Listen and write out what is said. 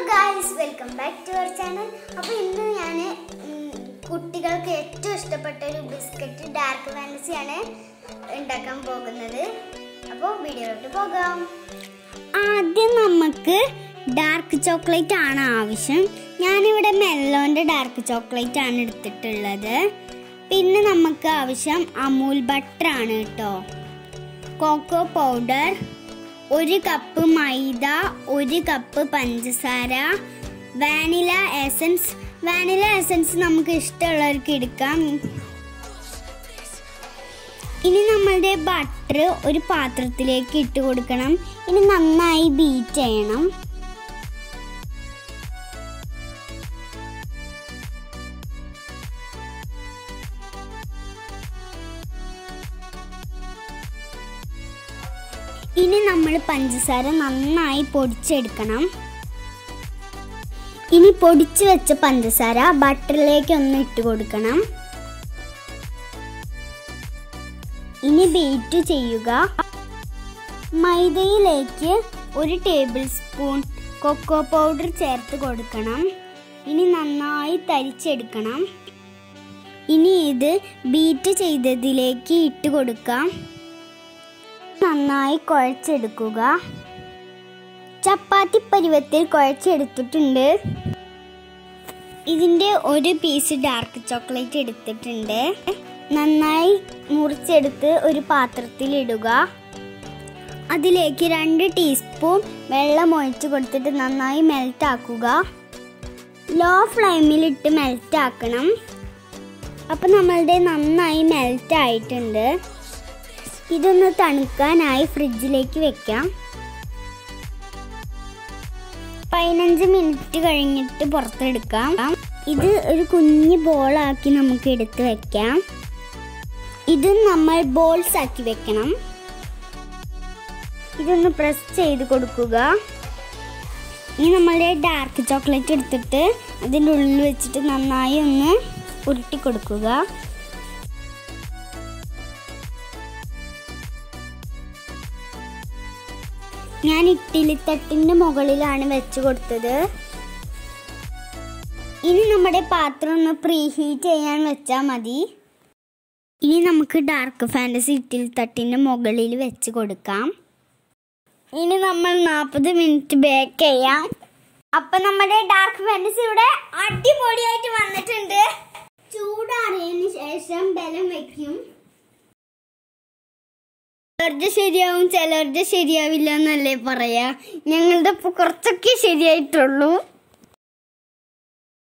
guys welcome back to our channel അപ്പോൾ ഇന്ന് ഞാൻ കുട്ടികൾക്ക് ഏറ്റവും ഇഷ്ടപ്പെട്ട ഒരു ബിസ്ക്കറ്റ് ഡാർക്ക് ഫാൻറ്റസിയാണ് ഉണ്ടാക്കാൻ പോകുന്നത് അപ്പോൾ വീഡിയോയിലോട്ട് പോകാം ആദ്യം നമുക്ക് ഡാർക്ക് ചോക്ലേറ്റ് ആണ് ആവശ്യം ഞാനിവിടെ മെല്ലോൻ്റെ ഡാർക്ക് ചോക്ലേറ്റ് ആണ് എടുത്തിട്ടുള്ളത് പിന്നെ നമുക്ക് ആവശ്യം അമൂൽ ബട്ടർ ആണ് കേട്ടോ കോക്കോ പൗഡർ ഒരു കപ്പ് മൈദ ഒരു കപ്പ് പഞ്ചസാര വാനില എസൻസ് വാനില എസൻസ് നമുക്ക് ഇഷ്ടമുള്ളവർക്ക് എടുക്കാം ഇനി നമ്മളുടെ ബട്ടർ ഒരു പാത്രത്തിലേക്ക് ഇട്ട് കൊടുക്കണം ഇനി നന്നായി ബീറ്റ് ചെയ്യണം ഇനി നമ്മൾ പഞ്ചസാര നന്നായി പൊടിച്ചെടുക്കണം ഇനി പൊടിച്ചു വെച്ച പഞ്ചസാര ബട്ടറിലേക്ക് ഒന്ന് ഇട്ട് കൊടുക്കണം ഇനി ബീറ്റ് ചെയ്യുക മൈദയിലേക്ക് ഒരു ടേബിൾ സ്പൂൺ കൊക്കോ പൗഡർ ചേർത്ത് കൊടുക്കണം ഇനി നന്നായി തരിച്ചെടുക്കണം ഇനി ഇത് ബീറ്റ് ചെയ്തതിലേക്ക് ഇട്ട് കൊടുക്കാം നന്നായി കുഴച്ചെടുക്കുക ചപ്പാത്തി പരുവത്തിൽ കുഴച്ചെടുത്തിട്ടുണ്ട് ഇതിൻ്റെ ഒരു പീസ് ഡാർക്ക് ചോക്ലേറ്റ് എടുത്തിട്ടുണ്ട് നന്നായി മുറിച്ചെടുത്ത് ഒരു പാത്രത്തിൽ ഇടുക അതിലേക്ക് രണ്ട് ടീസ്പൂൺ വെള്ളം ഒഴിച്ച് കൊടുത്തിട്ട് നന്നായി മെൽറ്റ് ആക്കുക ലോ ഫ്ലെയിമിലിട്ട് മെൽറ്റ് ആക്കണം അപ്പം നമ്മളുടെ നന്നായി മെൽറ്റ് ആയിട്ടുണ്ട് ഇതൊന്ന് തണുക്കാനായി ഫ്രിഡ്ജിലേക്ക് വെക്കാം പതിനഞ്ച് മിനിറ്റ് കഴിഞ്ഞിട്ട് പുറത്തെടുക്കാം ഇത് ഒരു കുഞ്ഞ് ബോളാക്കി നമുക്ക് എടുത്ത് വെക്കാം ഇത് നമ്മൾ ബോൾസ് ആക്കി വെക്കണം ഇതൊന്ന് പ്രസ് ചെയ്ത് കൊടുക്കുക ഇനി നമ്മളുടെ ഡാർക്ക് ചോക്ലേറ്റ് എടുത്തിട്ട് അതിൻ്റെ ഉള്ളിൽ വെച്ചിട്ട് നന്നായി ഒന്ന് ഉരുട്ടി കൊടുക്കുക ഞാൻ ഇഡ്ഡലിത്തട്ടിന്റെ മുകളിലാണ് വെച്ച് കൊടുത്തത് ഇനി നമ്മുടെ പാത്രം ഒന്ന് പ്രീ ഹീറ്റ് ചെയ്യാൻ വെച്ചാൽ മതി ഇനി നമുക്ക് ഡാർക്ക് ഫാൻറ്റസി ഇഡ്ഡലിത്തട്ടിന്റെ മുകളിൽ വെച്ച് കൊടുക്കാം ഇനി നമ്മൾ നാൽപ്പത് മിനിറ്റ് ബേക്ക് ചെയ്യാം അപ്പൊ നമ്മുടെ ഡാർക്ക് ഫാൻറ്റസി ഇവിടെ അടിപൊളിയായിട്ട് വന്നിട്ടുണ്ട് ചൂടാറിയതിന് ശേഷം ബലം വെക്കും ചിലരുടെ ശരിയാവും ചിലരുടെ ശരിയാവില്ല എന്നല്ലേ പറയാ ഞങ്ങളുടെ ഇപ്പൊ കുറച്ചൊക്കെ ശരിയായിട്ടുള്ളൂ